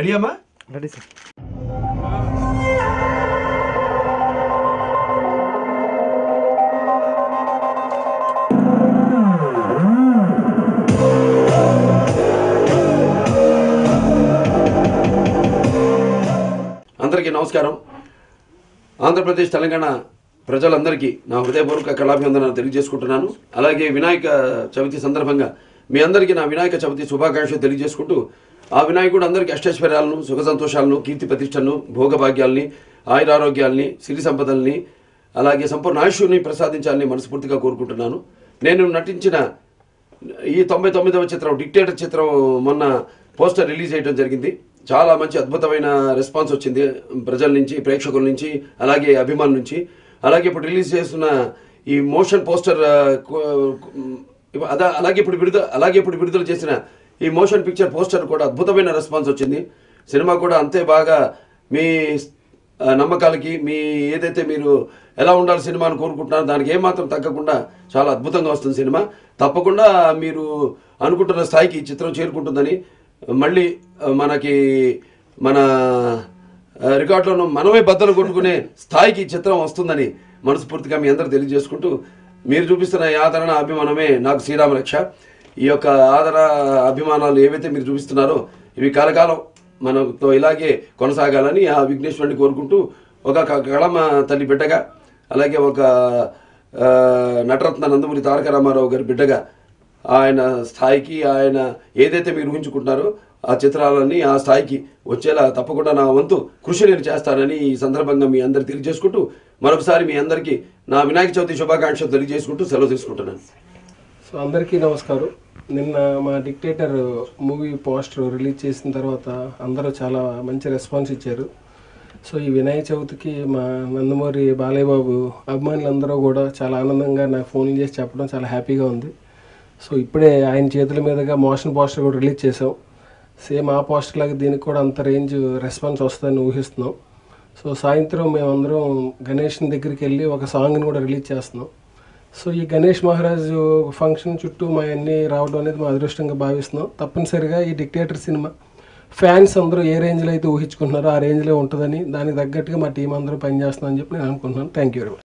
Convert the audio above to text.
ready అమ్మా ready sir అందరికీ నమస్కారం ఆంధ్రప్రదేశ్ తెలంగాణ ప్రజలందరికీ నా హృదయపూర్వక కళాభివందనాలు తెలియజేసుకుంటున్నాను అలాగే వినాయక చవితి సందర్భంగా మీ అందరికీ నా వినాయక చవితి శుభాకాంక్షలు తెలియజేసుకుంటూ ఆ వినాయకుడు అందరికీ అష్టైశ్వర్యాలను సుఖ సంతోషాలను కీర్తి ప్రతిష్టలను భోగభాగ్యాల్ని ఆయురారోగ్యాల్ని సిరి సంపదల్ని అలాగే సంపూర్ణ ఆయుష్ని ప్రసాదించాలని మనస్ఫూర్తిగా కోరుకుంటున్నాను నేను నటించిన ఈ తొంభై తొమ్మిదవ చిత్రం డిక్టేటర్ చిత్రం మొన్న పోస్టర్ రిలీజ్ చేయడం జరిగింది చాలా మంచి అద్భుతమైన రెస్పాన్స్ వచ్చింది ప్రజల నుంచి ప్రేక్షకుల నుంచి అలాగే అభిమానుల నుంచి అలాగే ఇప్పుడు రిలీజ్ చేస్తున్న ఈ మోషన్ పోస్టర్ ఆ, కు- కు- అదా అలాగే ఇప్పుడు విడుదల అలాగే ఇప్పుడు విడుదల చేసిన ఈ మోషన్ పిక్చర్ పోస్టర్ కూడా అద్భుతమైన రెస్పాన్స్ వచ్చింది సినిమా కూడా అంతే బాగా మీ ఆ, నమ్మకాలకి మీ ఏదైతే మీరు ఎలా ఉండాలి సినిమాను కోరుకుంటున్నారో దానికి ఏమాత్రం తగ్గకుండా చాలా అద్భుతంగా వస్తుంది సినిమా తప్పకుండా మీరు అనుకుంటున్న స్థాయికి ఈ చిత్రం చేరుకుంటుందని మళ్ళీ ఆ, మనకి మన ఆ, రికార్డులను మనమే బద్దలు కొట్టుకునే స్థాయికి ఈ చిత్రం వస్తుందని మనస్ఫూర్తిగా మీ అందరూ తెలియజేసుకుంటూ మీరు చూపిస్తున్న ఈ ఆదరణ అభిమానమే నాకు శ్రీరామ రక్ష ఈ యొక్క ఆదరణ అభిమానాలు ఏవైతే మీరు చూపిస్తున్నారో ఇవి కలకాలం మనతో ఇలాగే కొనసాగాలని ఆ విఘ్నేశ్వరుని కోరుకుంటూ ఒక క- కళమ తల్లి బిడ్డగా అలాగే ఒక ఆ, నటరత్న నందమూరి తారక రామారావు గారి బిడ్డగా ఆయన స్థాయికి ఆయన ఏదైతే మీరు ఊహించుకుంటున్నారో ఆ చిత్రాలన్నీ ఆ స్థాయికి వచ్చేలా తప్పకుండా నా వంతు కృషి నేను చేస్తానని ఈ సందర్భంగా మీ అందరు తెలియజేసుకుంటూ మరొకసారి మీ అందరికీ నా వినాయక చవితి శుభాకాంక్షలు తెలియజేసుకుంటూ సెలవు తీసుకుంటున్నాను సో అందరికీ నమస్కారం నిన్న మా డిక్టేటర్ మూవీ పోస్టర్ రిలీజ్ చేసిన తర్వాత అందరూ చాలా మంచి రెస్పాన్స్ ఇచ్చారు సో ఈ వినాయక చవితికి మా నందమూరి బాలయ్య బాబు అభిమానులందరూ కూడా చాలా ఆనందంగా నాకు ఫోన్ చేసి చెప్పడం చాలా హ్యాపీగా ఉంది సో ఇప్పుడే ఆయన చేతుల మీదుగా మోషన్ పోస్టర్ కూడా రిలీజ్ చేసాం సేమ్ ఆ పోస్టర్ లాగా దీనికి కూడా అంత రేంజ్ రెస్పాన్స్ వస్తుందని ఊహిస్తున్నాం సో సాయంత్రం మేమందరం గణేష్ దగ్గరికి వెళ్ళి ఒక సాంగ్ని కూడా రిలీజ్ చేస్తున్నాం సో ఈ గణేష్ మహారాజు ఫంక్షన్ చుట్టూ మా అన్ని రావడం అనేది మా అదృష్టంగా భావిస్తున్నాం తప్పనిసరిగా ఈ డిక్టేటర్ సినిమా ఫ్యాన్స్ అందరూ ఏ రేంజ్లో అయితే ఊహించుకుంటున్నారో ఆ రేంజ్లో ఉంటుందని దానికి తగ్గట్టుగా మా టీం అందరూ పనిచేస్తున్నాం అని చెప్పి నేను అనుకుంటున్నాను థ్యాంక్ యూ వెరీ మచ్